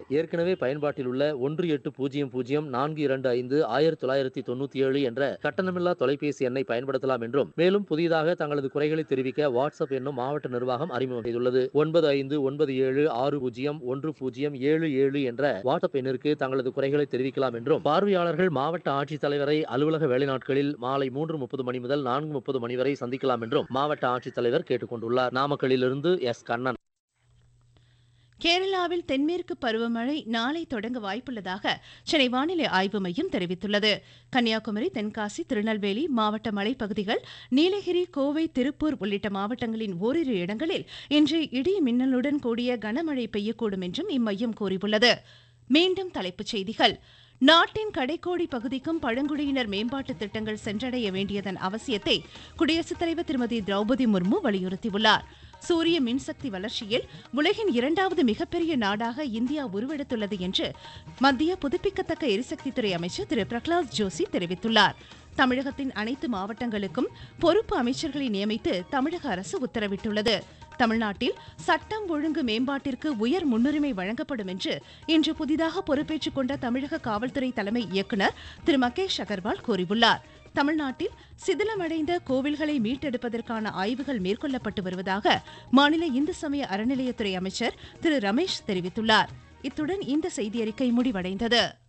ஏற்கனவே பயன்பாட்டில் உள்ள ஒன்று எட்டு பூஜ்ஜியம் பூஜ்ஜியம் நான்கு இரண்டு ஐந்து ஆயிரத்தி தொள்ளாயிரத்தி தொண்ணூத்தி ஏழு என்ற கட்டணமில்லா தொலைபேசி எண்ணை பயன்படுத்தலாம் என்றும் மேலும் புதிதாக தங்களது குறைகளை தெரிவிக்க வாட்ஸ்அப் என்னும் மாவட்ட நிர்வாகம் அறிமுகம் செய்துள்ளது ஒன்பது ஐந்து ஒன்பது ஏழு ஆறு பூஜ்ஜியம் ஒன்று பூஜ்ஜியம் ஏழு ஏழு என்ற வாட்ஸ்அப் எண்ணிற்கு தங்களது குறைகளை தெரிவிக்கலாம் என்றும் பார்வையாளர்கள் மாவட்ட ஆட்சித்தலைவரை அலுவலக வேலை நாட்களில் மாலை மூன்று முப்பது மணி முதல் நான்கு முப்பது மணி வரை சந்திக்கலாம் என்றும் மாவட்ட ஆட்சித்தலைவர் கேட்டுக் கொண்டுள்ளார் நாமக்கல்லிலிருந்து எஸ் கண்ணன் கேரளாவில் தென்மேற்கு பருவமழை நாளை தொடங்க வாய்ப்புள்ளதாக சென்னை வானிலை ஆய்வு மையம் தெரிவித்துள்ளது கன்னியாகுமரி தென்காசி திருநெல்வேலி மாவட்ட மலைப்பகுதிகள் நீலகிரி கோவை திருப்பூர் உள்ளிட்ட மாவட்டங்களின் ஓரிரு இடங்களில் இன்று இடி மின்னலுடன் கூடிய கனமழை பெய்யக்கூடும் என்றும் இம்மையம் கூறியுள்ளது மீண்டும் தலைப்புச் செய்திகள் நாட்டின் கடைக்கோடி பகுதிக்கும் பழங்குடியினர் மேம்பாட்டு திட்டங்கள் சென்றடைய வேண்டியதன் அவசியத்தை குடியரசுத் தலைவர் திருமதி திரௌபதி முர்மு வலியுறுத்தியுள்ளார் சூரிய மின்சக்தி வளர்ச்சியில் உலகின் இரண்டாவது மிகப்பெரிய நாடாக இந்தியா உருவெடுத்துள்ளது என்று மத்திய புதுப்பிக்கத்தக்க எரிசக்தித்துறை அமைச்சர் திரு பிரகலாத் ஜோஷி தெரிவித்துள்ளார் தமிழகத்தின் அனைத்து மாவட்டங்களுக்கும் பொறுப்பு அமைச்சர்களை நியமித்து தமிழக அரசு உத்தரவிட்டுள்ளது தமிழ்நாட்டில் சட்டம் ஒழுங்கு மேம்பாட்டிற்கு உயர் முன்னுரிமை வழங்கப்படும் என்று இன்று புதிதாக பொறுப்பேற்றுக் கொண்ட தமிழக காவல்துறை தலைமை இயக்குநர் திரு மகேஷ் அகர்வால் கூறியுள்ளார் தமிழ்நாட்டில் சிதிலமடைந்த கோவில்களை மீட்டெடுப்பதற்கான ஆய்வுகள் மேற்கொள்ளப்பட்டு வருவதாக மாநில இந்து சமய அறநிலையத்துறை அமைச்சர் திரு ரமேஷ் தெரிவித்துள்ளார் இத்துடன் இந்த செய்தியறிக்கை முடிவடைந்தது